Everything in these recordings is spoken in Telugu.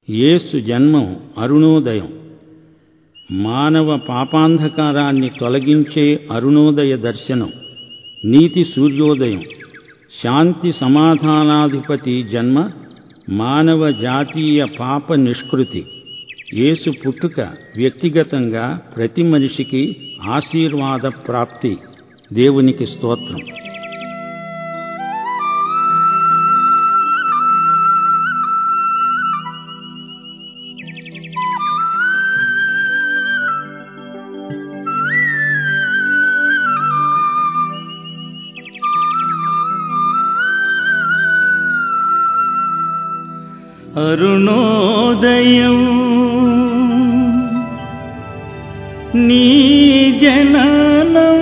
యేసు జన్మం అరుణోదయం మానవ పాపాంధకారాన్ని తొలగించే అరుణోదయ దర్శనం నీతి సూర్యోదయం శాంతి సమాధానాధిపతి జన్మ మానవ జాతీయ పాప నిష్కృతి యేసు పుట్టుక వ్యక్తిగతంగా ప్రతి మనిషికి ఆశీర్వాద ప్రాప్తి దేవునికి స్తోత్రం అరుణోదయం నీ జననం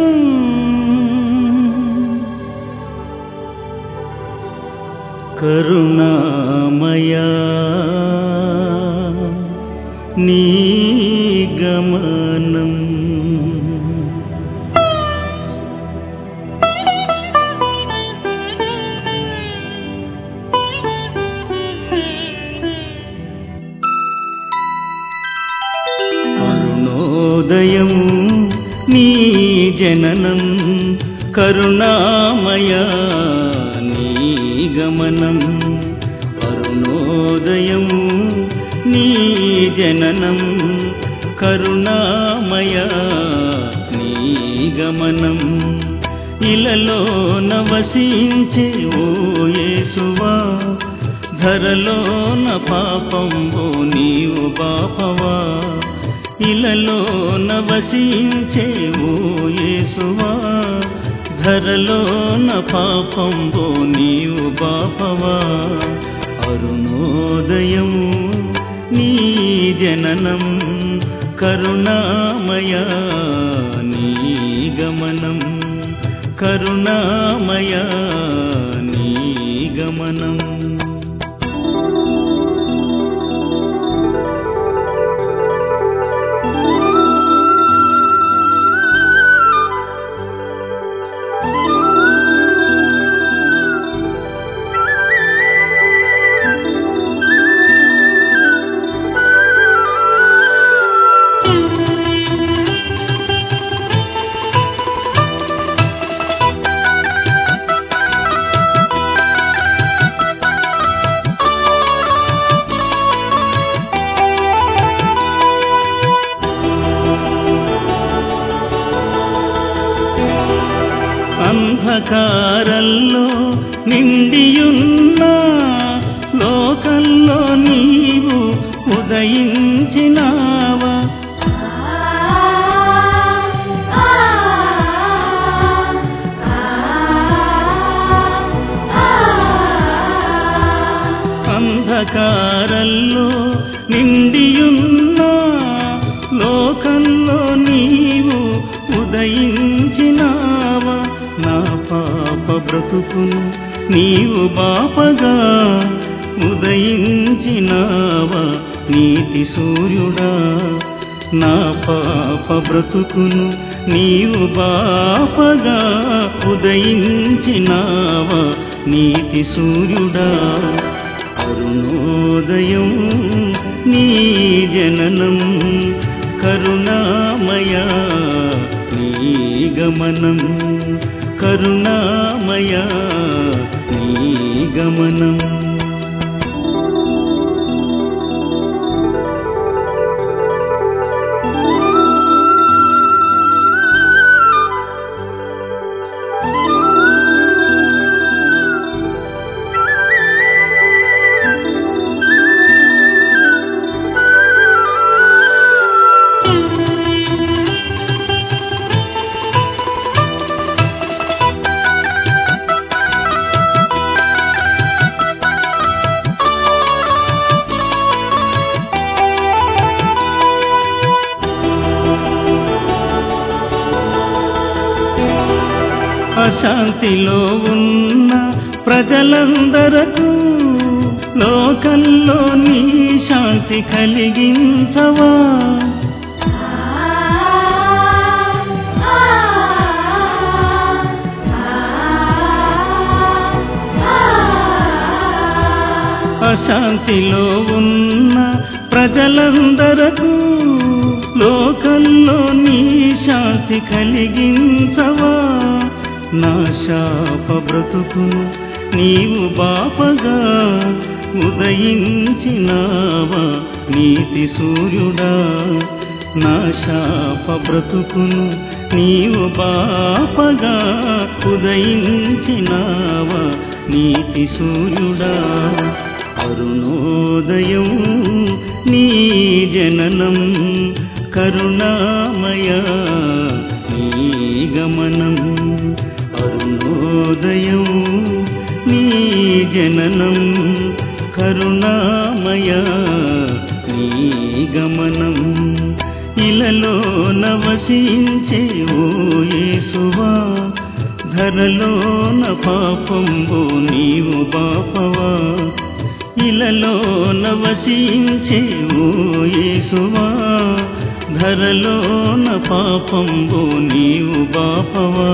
కరుణామయా నీ గమనం అరుణోదయం నీ జననం కరుణామయ నీ గమనం అరుణోదయం నీ జననం కరుణామయ నీ గమనం ఇలలో నవసించే ఓ యేసువా ధరలోన పాపంబో నీవు బాపవా ఇలలో నవసించే ఓ యేసువా ధరలోన పాపంబో నీవు బాపవా అరుణోదయము నీ జననం కరుణామయ నీ గమనం కరుణామయ నీ గమనం అంధకారల్లో నిండియున్న లోకంలో నీవు ఉదయించినావా అంధకారల్లో నిండియున్న లోకంలో నీవు ఉదయించినావా నా పాప బ్రతుకును నీవు బాపగా ఉదయించినావా నీతి సూర్యుడా నా పాప బ్రతుకును నీవు బాపగా ఉదయించినావా నీతి సూర్యుడా అరుణోదయం నీ జననం కరుణామయ నీ గమనం కరుణామయ నీ గమనం అశాంతిలో ఉన్న ప్రజలందరకు లోకంలో నీ శాంతి కలిగించవా అశాంతిలో ఉన్న ప్రజలందరకు లోకంలో నీ శాంతి కలిగించవా నా శాప బ్రతుకును నీవు బాపగా ఉదయించినావా నీతి సూర్యుడా నా శాప బ్రతుకును నీవు బాపగా ఉదయించినావా నీతి సూర్యుడా అరుణోదయం నీ జననం కరుణామయ నీ గమనం అరుణోదయం నీ జననం కరుణామయ నీ గమనం ఇలలో నవసించే ఓ యేసువా ధరలోన పాపంబో నీవు బాపవా ఇలలో నవసించే ఓ యేసువా ధరలోన పాపంబో నీవు బాపవా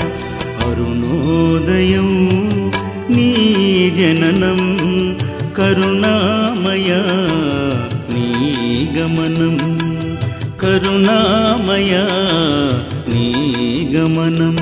అరుణోదయం నీ జననం కరుణామయ నీ గమనం కరుణామయ నీ గమనం